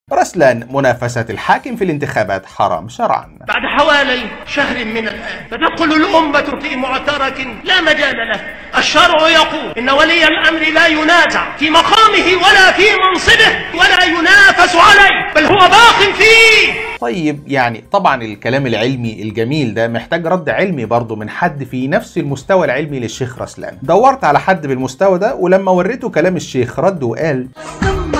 رسلان منافسة الحاكم في الانتخابات حرام شرعا بعد حوالي شهر من الآن فتدخل الأمة في معترك لا مجال له الشرع يقول إن ولي الأمر لا ينازع في مقامه ولا في منصبه ولا ينافس عليه بل هو باق فيه طيب يعني طبعا الكلام العلمي الجميل ده محتاج رد علمي برضه من حد في نفس المستوى العلمي للشيخ رسلان دورت على حد بالمستوى ده ولما وريته كلام الشيخ رد وقال ثم